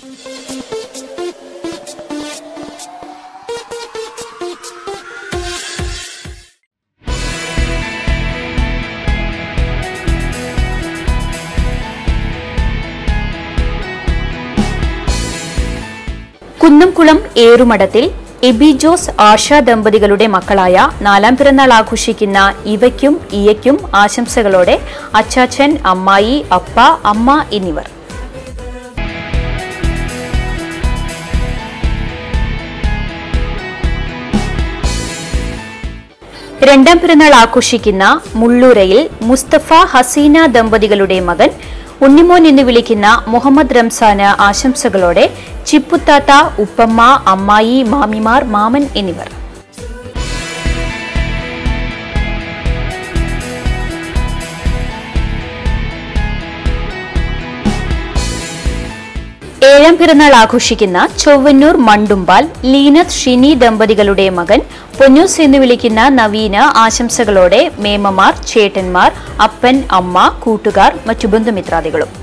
കുന്നംകുളം ഏറുമഠത്തിൽ എബി ജോസ് ആശ ദമ്പതികളുടെ മക്കളായ നാലാം പിറന്നാൾ ആഘോഷിക്കുന്ന ഇവയ്ക്കും ഇയയ്ക്കും ആശംസകളോടെ അച്ചാച്ചൻ അമ്മായി അപ്പ അമ്മ എന്നിവർ രണ്ടാം പിറന്നാൾ ആഘോഷിക്കുന്ന മുള്ളൂരയിൽ മുസ്തഫ ഹസീന ദമ്പതികളുടെ മകൻ ഉണ്ണിമോൻ എന്ന് വിളിക്കുന്ന മുഹമ്മദ് റംസാന് ആശംസകളോടെ ചിപ്പുത്താത്ത ഉപ്പമ്മ അമ്മായി മാമിമാർ മാമൻ എന്നിവർ ഏഴാം പിറന്നാൾ ആഘോഷിക്കുന്ന ചൊവ്വന്നൂർ മണ്ടുമ്പാൽ ലീനത്ത് ഷിനി ദമ്പതികളുടെ മകൻ പൊന്നൂസ് എന്ന് വിളിക്കുന്ന നവീന് ആശംസകളോടെ മേമമാർ ചേട്ടന്മാർ അപ്പൻ അമ്മ കൂട്ടുകാർ മറ്റു ബന്ധുമിത്രാദികളും